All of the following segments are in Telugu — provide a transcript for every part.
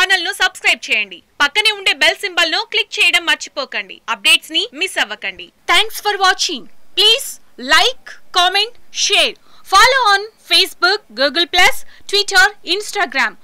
ఛానల్ ను సబ్స్క్రైబ్ చేయండి పక్కనే ఉండే బెల్ సింబల్ ను క్లిక్ చేయడం మర్చిపోకండి అప్డేట్స్ ని మిస్ అవ్వకండి thanks for watching please like comment share follow on Facebook Google plus Twitter Instagram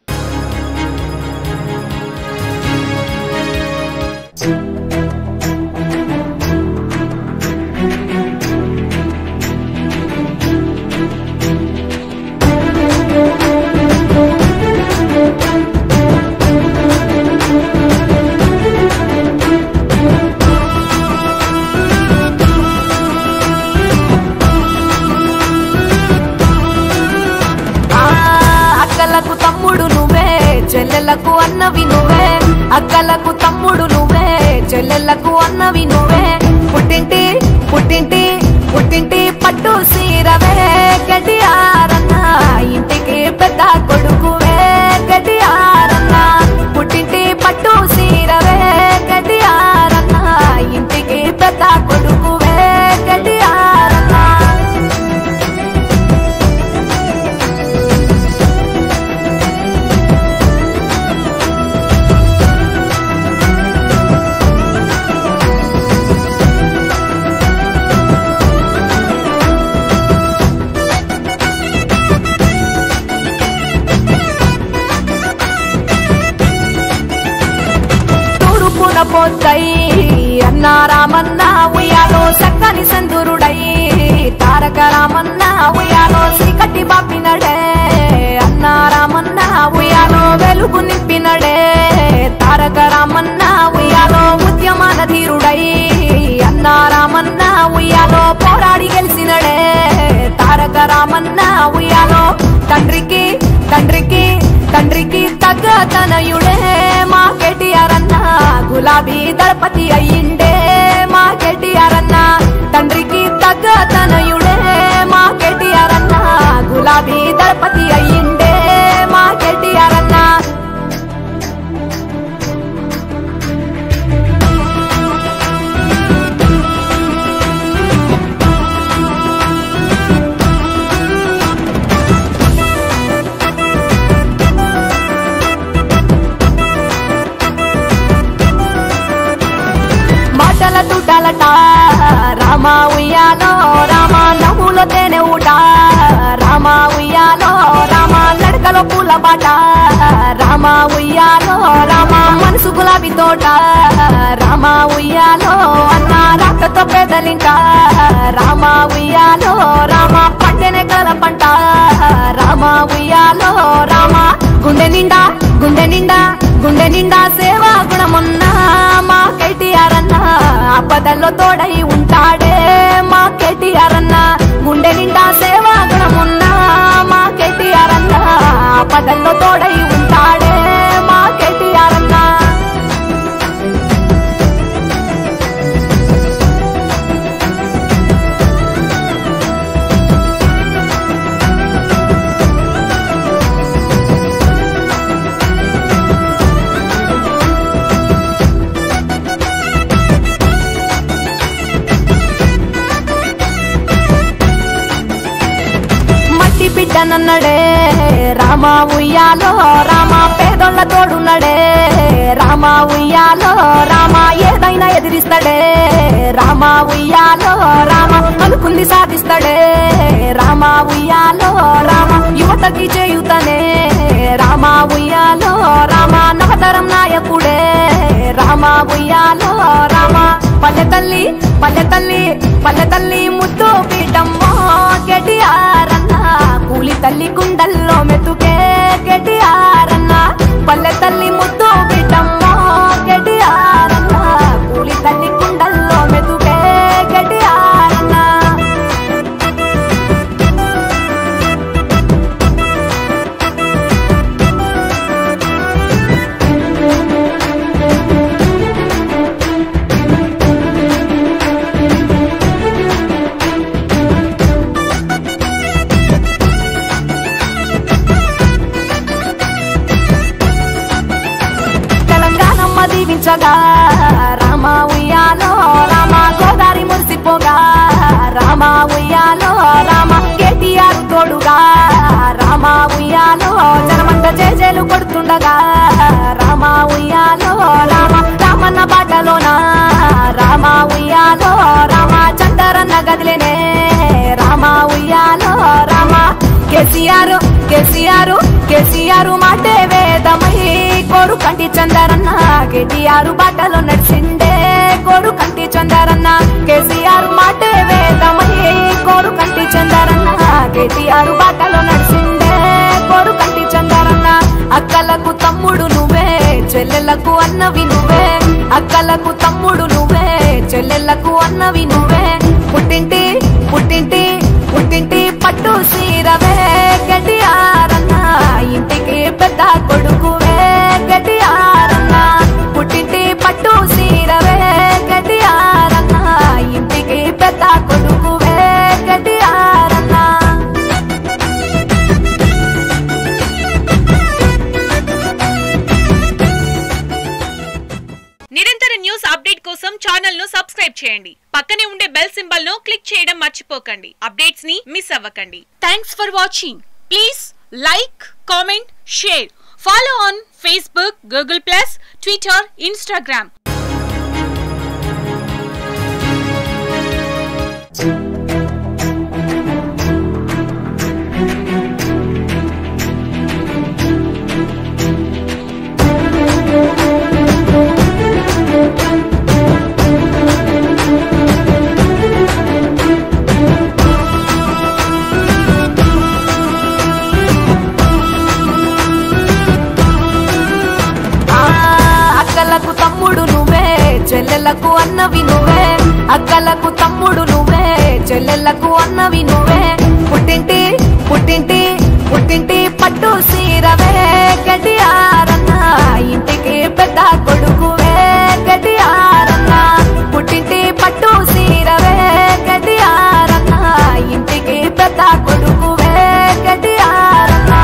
ఆ, అక్కలకు తమ్ముడు నువ్వే చెల్లెలకు అన్నవి నువ్వే అక్కలకు తమ్ముడు నువ్వే చెల్లెలకు అన్నవి నువ్వే పుట్టింటి పుట్టింటి పుట్టింటి పట్టు సీరవే గడియారన్న ఇంటికి పెద్ద కొడుకువే గడియారన్న పుట్టింటి పట్టు సీరవే గడియారన్న ఇంటికి పెద్ద కొడుకువే గడియారన్న తూర్పున పోద్దై అన్న రామన్న ఉయ్యాలో సక్కని సందురుడై తారక రామన్న ఉయ్యాలో శ్రీకట్టి బాపినడే అన్న రామన్న ఉయ్యాలో వెలుగు నింపినడే తారక రామన్న ఉయ్యాలో ఉద్యమాన ధీరుడై అన్న రామన్న ఉయ్యాలో పోరాడి గెలిచినడే తారక రామన్న ఉయ్యాలో తండ్రికి తండ్రికి తండ్రికి తగ్గ తనయుడే మా కేటీఆర్ అన్న గులాబీ దళపతి అయ్యిండే మా కేటీఆర్ అన్న తండ్రికి తగ్గ తనయుడే మా కేటీఆర్ అన్న గులాబీ దళపతి అయ్యిండే మా కేటీఆర్ అన్న మాటల తుటాలట రామ ఉయ్యాలో రామ నవ్వులో తేనె ఊట రామ ఉయ్యాలో రామ నడకలో పూల బాట రామ ఉయ్యాలో రామ మనసు గులాబీ తోట రామ ఉయ్యాలో అన్న రాకతో పెదలింట రామ ఉయ్యాలో రామ పంటెనే కల పంట రామ ఉయ్యాలో రామ గుండె నిండా గుండె నిండా గుండె నిండా సేవా గుణమున్నా మా కేటీఆర్ అన్న ఆపదల్లో తోడై ఉంటాడే మా కేటీఆర్ అన్న గుండె నిండా సేవా గుణమున్నా మా కేటీఆర్ అన్న ఆపదల్లో తోడై ఉంటాడే మా కేటీఆర్ అన్న మట్టి బిడ్డనన్నడే రామ ఉయ్యాలో రామ పేదోళ్ళ తోడున్నడే రామ ఉయ్యాలో రామ ఏదైనా ఎదిరిస్తాడే రామ ఉయ్యాలో రామ అనుకుంది సాధిస్తాడే రామ ఉయ్యాలో రామ యువతకి చేయుతనే రామ ఉయ్యాలో రామ నవతరం నాయకుడే రామ ఉయ్యాలో రామ పల్లె తల్లి పల్లె తల్లి పల్లె తల్లి ముద్దు పీఠమ్మో గడియారన్న కూలి తల్లి గుండల్లో మెతుకే గడియారన్న పల్లె తల్లి ముద్దు పీఠమ్మో గడియారన్న కూలి తల్లి గుండల్లో మెతుకే గడియారన్న తెలంగాణమ్మ దీవించగా రామ ఉయ్యాలో రామ గోదారి మురిసిపోగా రామ ఉయ్యాలో రామ కేటీఆర్ తోడుగా రామ ఉయ్యాలో జనమంత జేజేలు కొడుతుండగా రామ ఉయ్యాలో రామ రామన్న బాటలోన రామ ఉయ్యాలో రామ చందరన్న గదిలేనే రామ ఉయ్యాలో రామ కేసీఆర్ కేసీఆర్ కేసీఆర్ మాటే వేదమై కోరు కంటి చందరన్న కేటీఆర్ బాటలో నడిచిండే కోరు కంటి చందరన్న కేసీఆర్ మాటే వేదమై కోరు కంటి చందరన్న కేటీఆర్ బాటలో నడిచిండే కోరు కంటి చందరన్న అక్కలకు తమ్ముడు నువ్వే చెల్లెలకు అన్నవి నువ్వే అక్కలకు తమ్ముడు నువ్వే చెల్లెలకు అన్నవి నువ్వే పుట్టింటి పుట్టింటి పుట్టింటి పట్టు సీరవే గడియారన్న ఇంటికి పెద్ద కొడుకువే గడియారన్న పుట్టింటి పట్టు సీరవే గడియారన్న ఇంటికి పెద్ద కొడుకువే గడియారన్న నిరంతర న్యూస్ అప్డేట్ కోసం ఛానల్ ను సబ్స్క్రైబ్ చేయండి పక్కనే ఉండే బెల్ సింబల్ ను క్లిక్ చేయడం మర్చిపోకండి అప్డేట్స్ ని మిస్ అవ్వకండి thanks for watching please like comment share follow on Facebook Google plus Twitter Instagram ఆ, అక్కలకు తమ్ముడు నువ్వే చెల్లెలకు అన్నవి నువ్వే అక్కలకు తమ్ముడు నువ్వే చెల్లెలకు అన్నవి నువ్వే పుట్టింటి పుట్టింటి పుట్టింటి పట్టు సీరవే గడియారన్న ఇంటికి పెద్ద కొడుకువే గడియారన్న పుట్టింటి పట్టు సీరవే గడియారన్న ఇంటికి పెద్ద కొడుకువే గడియారన్న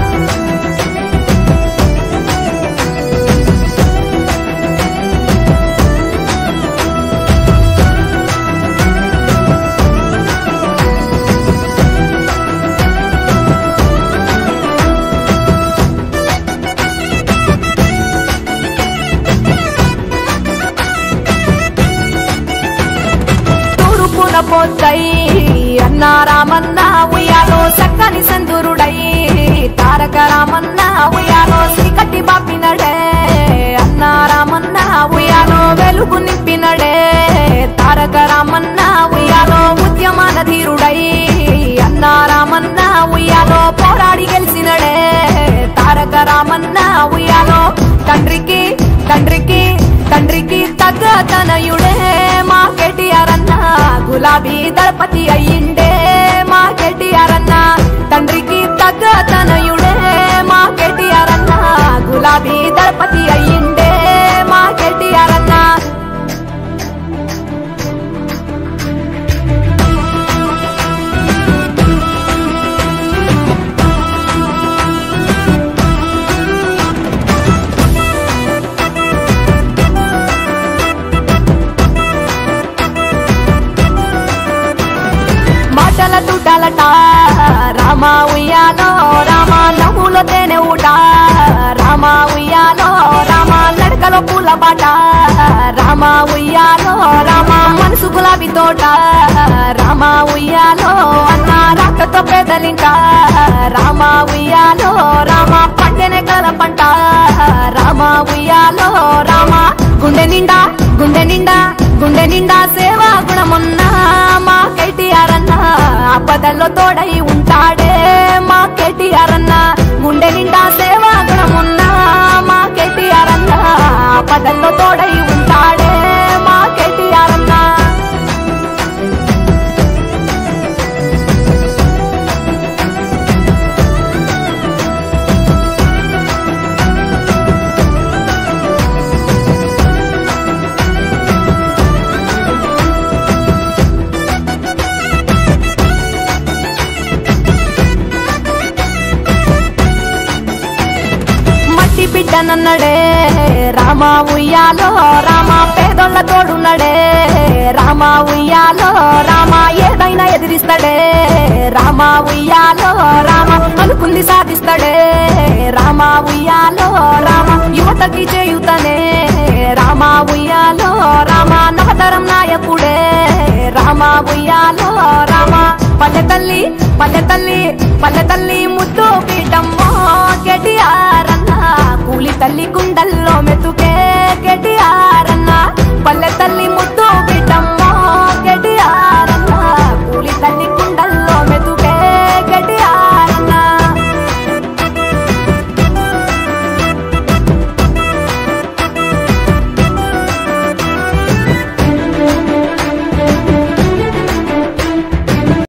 తూర్పున పొద్దై అన్న రామన్న ఉయ్యాలో చక్కని సందురుడై తారక రామన్న ఉయ్యాలో శ్రీకట్టి బాపినడే అన్న రామన్న ఉయ్యాలో వెలుగు నింపినడే తారక రామన్న ఉయ్యాలో ఉద్యమాన ధీరుడై అన్న రామన్న ఉయ్యాలో పోరాడి గెలిచినడే తారక రామన్న ఉయ్యాలో తండ్రికి తండ్రికి తండ్రికి తగ్గ తనయుడే మా కేటీఆర్ అన్న గులాబీ దళపతి అయ్యిండే మా కేటీఆర్ అన్న తండ్రికి తగ్గ తనయుడే మా కేటీఆర్ అన్న గులాబీ దళపతి అయ్యిండే మా కేటీఆర్ అన్న మాటల తుటలట రామ ఉయ్యాలో రామ నవ్వులో తేనె ఊట రామ ఉయ్యాలో రామ నడకలో పూల బాట రామ ఉయ్యాలో రామ మనసు గులాబీ తోట రామ ఉయ్యాలో అన్న రాకతో పేదలింట రామ ఉయ్యాలో రామ పండెనే కల పంట రామ ఉయ్యాలో రామ గుండె నిండా గుండె నిండా గుండె నిండా సేవా గుణమున్నా మా కేటీఆర్ అన్న ఆపదల్లో తోడై ఉంటాడే మా కేటీఆర్ అన్న గుండె నిండా సేవా గుణమున్నా మా కేటీఆర్ అన్న ఆపదల్లో తోడై ఉంటాడే మా కేటీఆర్ అన్న మట్టి బిడ్డనన్నడే రామ ఉయ్యాలో రామ పేదోళ్ళ తోడున్నడే రామ ఉయ్యాలో రామ ఏదైనా ఎదిరిస్తాడే రామ ఉయ్యాలో రామ అనుకుంది సాధిస్తాడే రామ ఉయ్యాలో రామ యువ యువతకి చేయుతనే రామ ఉయ్యాలో రామ నవతరం నాయకుడే రామ ఉయ్యాలో రామ పల్లె తల్లి పల్లె తల్లి పల్లె తల్లి ముద్దు పీఠమ్మో కేటీఆర్ అన్న కూలి తల్లి కుండల్లో మెతుకు